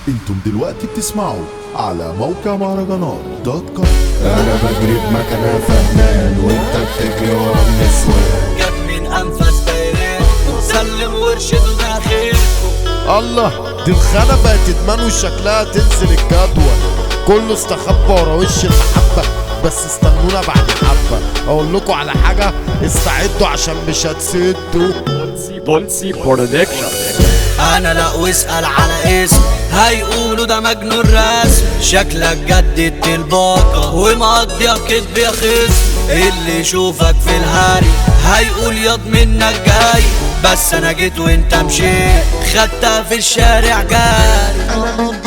انتم دلوقتي بتسمعوا على موقع مهرجانات دوت كوم انا بجري بمكنة فهمان وانت بتجري ورا النسوان جاب من انفاس دايرين سلم وارشد داخل الله دي الخانة بقت ادمان وشكلها تنزل الجدول كله استخبى ورا وش المحبة بس استنونا بعد حبة اقول لكم على حاجة استعدوا عشان مش هتسدوا بولسي برودكشن انا لا واسال على اسم هيقولوا ده مجنون رسم شكلك جددت الباقة ومقضيها كدب يا خصم اللي يشوفك في الهاري هيقول ياض منك جاي بس انا جيت وانت مشيت خدتها في الشارع جاري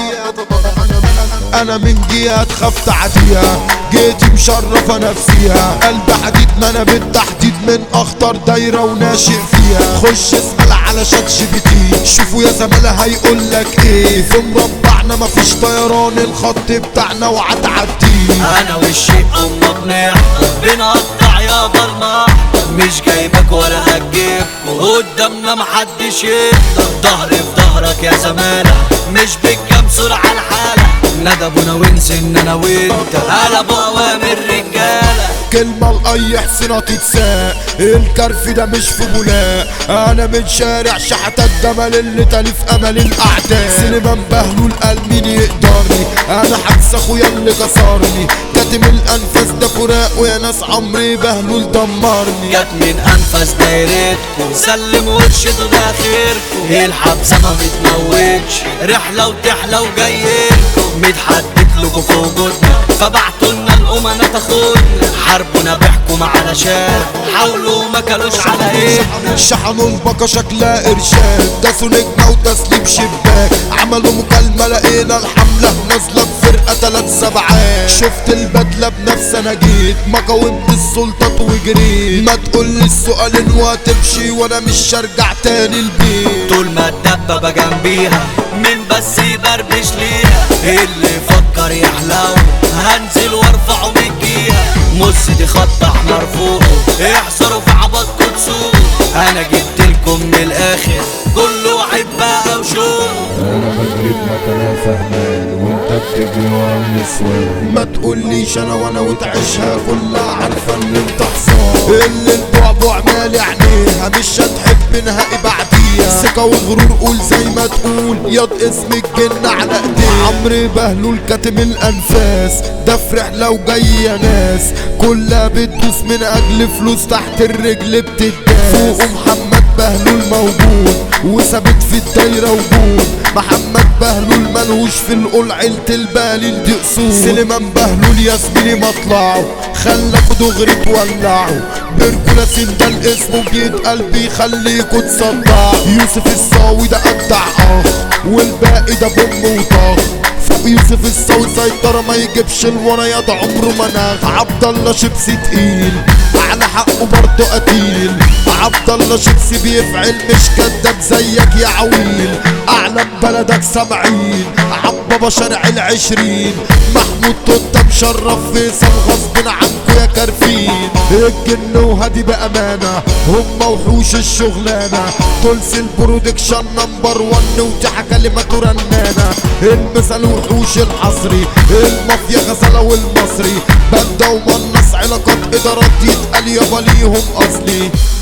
انا من جهة خاف تعديها جيتي مشرفة نفسيها قلب حديد ما انا بالتحديد من اخطر دايرة وناشئ فيها خش اسأل على شات جي بي تي شوفوا يا زمالة هيقول لك ايه في مربعنا مفيش طيران الخط بتاعنا وهتعديه انا والشيء ام بنحضر بنقطع يابا المحضر مش جايبك ولا هتجيبكوا قدامنا محدش يقدر ظهري في ظهرك يا زمالة مش بالجمسور على الحالة ندبونا ونسى ان انا وانت قلبوا اوامر رجالة كلمة لأي حسنة تتساق الكرف ده مش في بولاق أنا من شارع شحتة الجمل اللي تالف أمل الأعداء سليمان بهلول قال مين يقدرني أنا حبس أخويا اللي كسرني كاتم الأنفاس ده فراق ويا ناس عمري بهلول دمرني جت من انفاس دايرتكم سلم وارشدوا ده خيركم الحبسه ما بتموتش رحله وتحلى وجايلكم متحدد لكم في وجودنا فبعتوا لنا الامنا تاخدنا حاربونا بيحكم علشان حاولوا ما كلوش على ايدنا شحنوا البقى شكلها إرشاد داسوا نجمة وتسليم شباك عملوا مكالمة لقينا الحملة نازلة بفرقة تلات سبعات شفت البدلة بنفسي أنا جيت ما قاومت السلطات وجريت ما تقولي السؤالين وهتمشي وأنا مش هرجع تاني البيت طول ما الدبابة جنبيها مين بس يبربش ليها اللي يفكر يحلو هنزل وارفعه من جيها مص دي خط احمر فوقه احذروا في عبطكوا تسوقوا انا جبت لكم من الاخر كله عيب بقى وشوق انا بجري بمكنة فهمان وانت بتجري ورا النسوان ما تقوليش انا وانا وتعيشها كلها عارفه ان انت حصان اللي البعبع مالي عينيها مش هتحب نهائي بعديها ثقة وغرور قول زي ما تقول ياض اسم الجن على ايديه عمرو بهلول كاتم الانفاس ده في رحلة وجاي يا ناس كلها بتدوس من اجل فلوس تحت الرجل بتداس فوق محمد بهلول موجود وثابت في الدايرة وجود محمد بهلول ملهوش في القول عيلة البالين دي اصول سليمان بهلول يا زميلي مطلعه خلاكوا دغري تولعوا بيركولا ده الاسم بيتقال بيخليكوا تصدعوا يوسف الصاوي ده ابدع اخ والباقي ده بوم وطخ فوق يوسف الصاوي سيطرة ما يجيبش الورا يا ده عمره ما ناخ عبد الله شيبسي تقيل على حقه برضه قتيل عبد الله شيبسي بيفعل مش كداب زيك يا عويل اعلم بلدك سامعين عبابا شارع العشرين محمود توتا مشرف فيصل غصب عنكو يا كارفين الجن وهادي بامانه هم وحوش الشغلانه تولس البرودكشن نمبر ون وتحى كلمته رنانه المثل وحوش الحصري المافيا غزاله والمصري باندا ومنص علاقات ادارات يتقال يابا ليهم اصلي